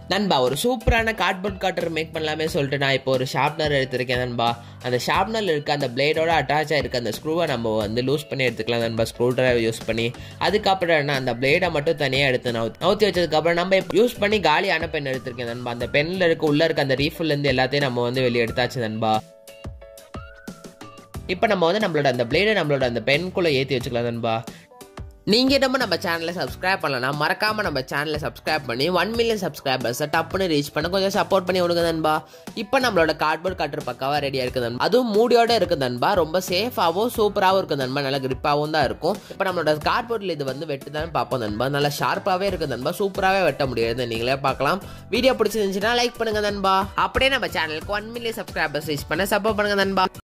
நண்பா ஒரு சூப்பரான கார்ட்போர்ட் கட்டர் மேக் பண்ணலாமே சொல்லிட்டு நான் இப்போ ஒரு ஷார்ப்னர் எடுத்திருக்கேன் நண்பா அந்த ஷார்ப்னர் இருக்க அந்த பிளேடோட அட்டாச் ஆயிருக்க அந்த ஸ்க்ரூவை நம்ம வந்து லூஸ் பண்ணி எடுத்துக்கலாம் நண்பா ஸ்க்ரூ டிரைவர் யூஸ் பண்ணி அதுக்கப்புறம் என்ன அந்த பிளேடை மட்டும் தனியாக எடுத்து நவுத்தி நவுத்தி வச்சதுக்கப்புறம் நம்ம யூஸ் பண்ணி காலியான பென் எடுத்திருக்கேன் நண்பா அந்த பென்னில் இருக்க உள்ள இருக்க அந்த ரீஃபில்லேருந்து எல்லாத்தையும் நம்ம வந்து வெளியே எடுத்தாச்சு நண்பா இப்போ நம்ம வந்து நம்மளோட அந்த பிளேடை நம்மளோட அந்த பென்குள்ளே ஏற்றி வச்சுக்கலாம் நண்பா நீங்கள் என்னமோ நம்ம சேனலை சப்ஸ்கிரைப் பண்ணலாம் மறக்காமல் நம்ம சேனலை சப்ஸ்கிரைப் பண்ணி ஒன் மில்லியன் சப்ஸ்கிரைபர்ஸை டப்புன்னு ரீச் பண்ண கொஞ்சம் சப்போர்ட் பண்ணி விடுங்க நண்பா இப்போ நம்மளோட கார்ட்போர்ட் கட்டர் பக்காவாக ரெடியாக இருக்குது நண்பா அதுவும் மூடியோட இருக்குது நண்பா ரொம்ப சேஃபாகவும் சூப்பராகவும் இருக்குது நண்பா நல்லா கிரிப்பாகவும் தான் இருக்கும் இப்போ நம்மளோட கார்ட்போர்டில் இது வந்து வெட்டு தான் பார்ப்போம் நண்பா நல்லா ஷார்ப்பாகவே இருக்குது நண்பா சூப்பராகவே வெட்ட முடியாது நீங்களே பார்க்கலாம் வீடியோ பிடிச்சிருந்துச்சுன்னா லைக் பண்ணுங்க நண்பா அப்படியே நம்ம சேனலுக்கு ஒன் மில்லியன் சப்ஸ்கிரைபர்ஸ் ரீச் பண்ண சப்போர்ட் பண்ணுங்க நண்பா